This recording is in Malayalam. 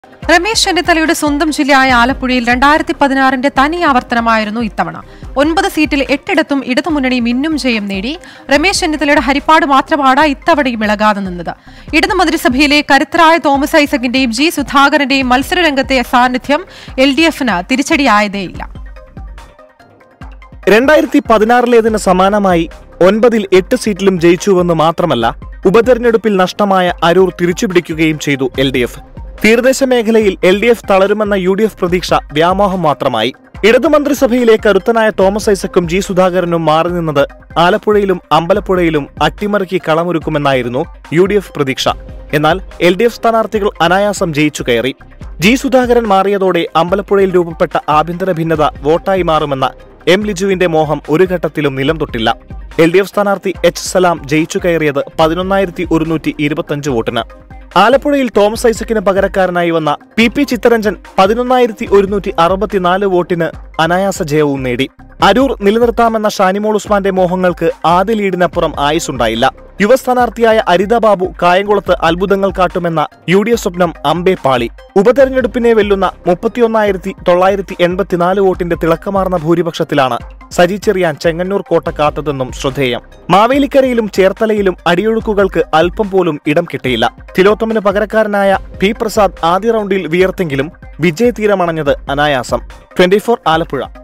രമേശ് ചെന്നിത്തലയുടെ സ്വന്തം ജില്ലയായ ആലപ്പുഴയിൽ രണ്ടായിരത്തി പതിനാറിന്റെ തനി ആവർത്തനമായിരുന്നു ഇത്തവണ ഒൻപത് സീറ്റിൽ എട്ടിടത്തും ഇടതുമുന്നണി മിന്നും ജയം നേടി രമേശ് ചെന്നിത്തലയുടെ ഹരിപ്പാട് മാത്രമാണ് ഇത്തവണയും ഇളകാതെ നിന്നത് ഇടതു മന്ത്രിസഭയിലെ കരുത്തരായ തോമസ് ഐസക്കിന്റെയും ജി സുധാകരന്റെയും മത്സരരംഗത്തെ സാന്നിധ്യം എൽ ഡി എഫിന് തിരിച്ചടിയായതേയില്ല രണ്ടായിരത്തി പതിനാറിലേതിന് സമാനമായി ഒൻപതിൽ എട്ട് സീറ്റിലും ജയിച്ചുവെന്ന് മാത്രമല്ല ഉപതെരഞ്ഞെടുപ്പിൽ നഷ്ടമായ അരൂർ തിരിച്ചുപിടിക്കുകയും ചെയ്തു എൽ ഡി എഫ് തീരദേശ മേഖലയിൽ എൽ ഡി എഫ് തളരുമെന്ന യു ഡി എഫ് പ്രതീക്ഷ വ്യാമോഹം മാത്രമായി ഇടതു മന്ത്രിസഭയിലെ കരുത്തനായ തോമസ് ഐസക്കും ജി സുധാകരനും മാറി നിന്നത് ആലപ്പുഴയിലും അമ്പലപ്പുഴയിലും അട്ടിമറിക്ക് കളമൊരുക്കുമെന്നായിരുന്നു യു ഡി എഫ് പ്രതീക്ഷ എന്നാൽ എൽ ഡി എഫ് സ്ഥാനാർത്ഥികൾ അനായാസം ജയിച്ചു കയറി ജി സുധാകരൻ മാറിയതോടെ അമ്പലപ്പുഴയിൽ രൂപപ്പെട്ട ആഭ്യന്തര ഭിന്നത വോട്ടായി മാറുമെന്ന എം ലിജുവിന്റെ മോഹം ഒരു ഘട്ടത്തിലും നിലം തൊട്ടില്ല എൽ ഡി എഫ് സ്ഥാനാർത്ഥി എച്ച് സലാം ജയിച്ചു കയറിയത് പതിനൊന്നായിരത്തി ഒരുന്നൂറ്റി ഇരുപത്തഞ്ച് വോട്ടിന് ആലപ്പുഴയിൽ തോമസ് ഐസക്കിന് പകരക്കാരനായി വന്ന പി പി ചിത്തരഞ്ജൻ പതിനൊന്നായിരത്തി ഒരുന്നൂറ്റി അറുപത്തിനാല് വോട്ടിന് അനായാസ ജയവും നേടി അരൂർ നിലനിർത്താമെന്ന ഷാനിമോൾ ഉസ്മാന്റെ മോഹങ്ങൾക്ക് ആദ്യ ലീഡിനപ്പുറം ആയുസുണ്ടായില്ല യുവ സ്ഥാനാർത്ഥിയായ അരിത ബാബു കായംകുളത്ത് അത്ഭുതങ്ങൾ കാട്ടുമെന്ന യു ഡി എഫ് സ്വപ്നം അമ്പേ പാളി ഉപതെരഞ്ഞെടുപ്പിനെ വെല്ലുന്ന മുപ്പത്തിയൊന്നായിരത്തി തൊള്ളായിരത്തി എൺപത്തിനാല് വോട്ടിന്റെ തിളക്കമാർന്ന ഭൂരിപക്ഷത്തിലാണ് സജി ചെറിയാൻ ചെങ്ങന്നൂർ കോട്ട കാത്തതെന്നും ശ്രദ്ധേയം മാവേലിക്കരയിലും ചേർത്തലയിലും അടിയൊഴുക്കുകൾക്ക് അല്പം പോലും ഇടം കിട്ടിയില്ല തിലോത്തമിന് പകരക്കാരനായ പി പ്രസാദ് ആദ്യ റൗണ്ടിൽ വിയർത്തെങ്കിലും വിജയതീരമണഞ്ഞത് അനായാസം ട്വന്റി ആലപ്പുഴ